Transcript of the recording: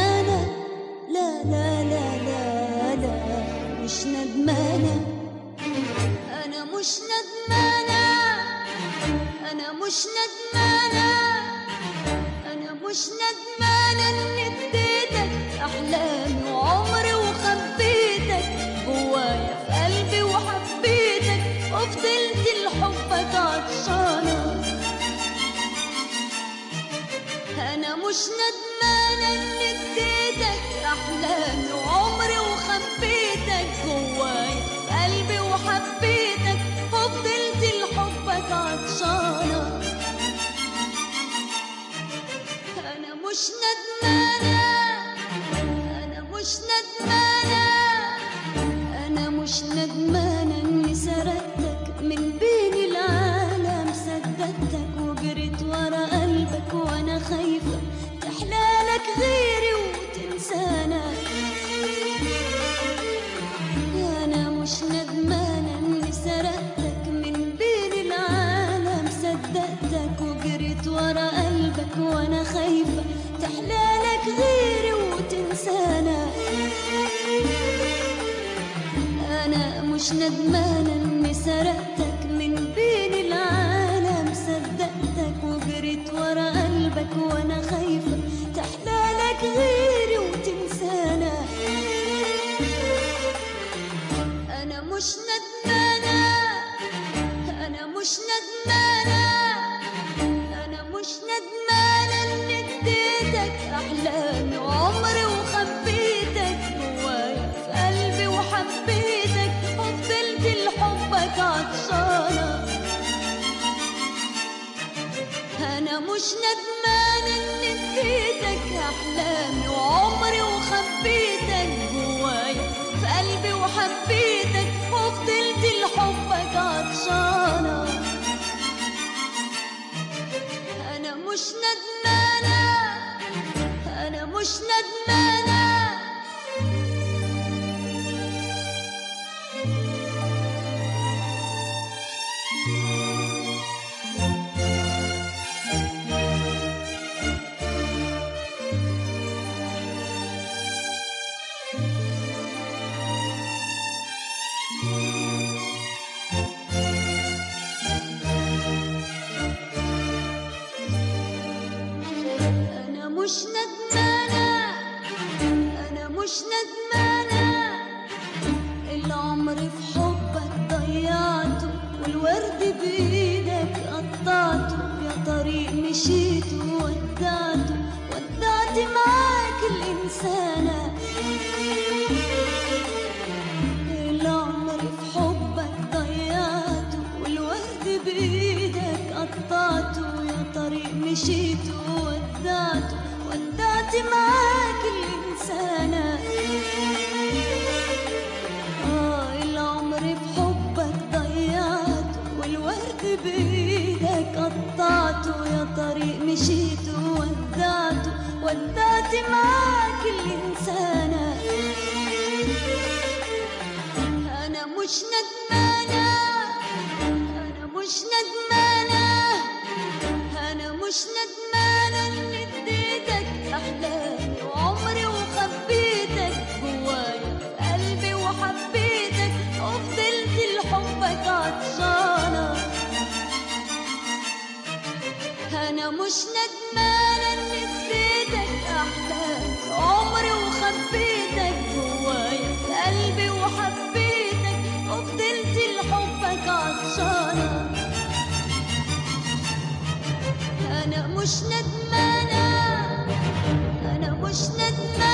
ندمانة لا لا لا لا لا مش ندمانة أنا مش ندمانة أنا مش ندمانة أنا مش ندمانة إني اديتك أحلامي وعمري وخبيتك جوايا في قلبي وحبيتك وفضلت لحبك عطشانة أنا مش ندمانة إني اديتك أحلامي وعمري وخبيتك جوايا في قلبي وحبيتك وفضلت لحبك عطشانة أنا مش ندمانة أنا مش ندمانة أنا مش ندمانة إني سردتك من بين العالم سددتك وجريت ورا قلبك وأنا خايفة تحلالك غيري وتنسانا أنا مش ندمانة إني سرقتك من بين العالم صدقتك وجريت ورا قلبك وأنا خايفة تحلالك غيري وتنسانا أنا مش ندمانة إني سرقتك من بين العالم صدقتك وجريت ورا قلبك وأنا خايفة تحلالك غيري وتنسانا أنا مش ندمانة أنا مش ندمانة أنا مش ندمانة إني اديتك أحلامي وعمري وخبيتك جوايا في قلبي وحبيتك وفضلت لحبك عطشانة أنا مش ندمانة إني اديتك أحلامي وعمري وخبيتك جوايا في قلبي وحبيتك وفضلت لحبك عطشانة أنا مش ندمانة أنا مش ندمانة أنا مش ندمانة أنا مش ندمانة العمر في حبك ضيعته والورد بإيدك قطعته يا طريق مشيت وودعته ودعت معاك الإنسانة العمر في حبك ضيعته والورد بإيدك قطعته يا طريق مشيت وودعته ودعت معاك الإنسانة آه العمر في حبك ضيعته والورد بإيدك قطعته يا طريق مشيت وودعته ودعت معاك الإنسانة أنا مش ندمانة أنا مش ندمانة أنا مش ندمانة إني اديتك أحلامي وعمري وخبيتك جوايا في قلبي وحبيتك وفضلت لحبك عطشانة أنا مش ندمانة إني اديتك أحلامي عمري وخبيتك جوايا في قلبي وحبيتك وفضلت لحبك عطشانة أنا مش ندمانة أنا مش ندمانة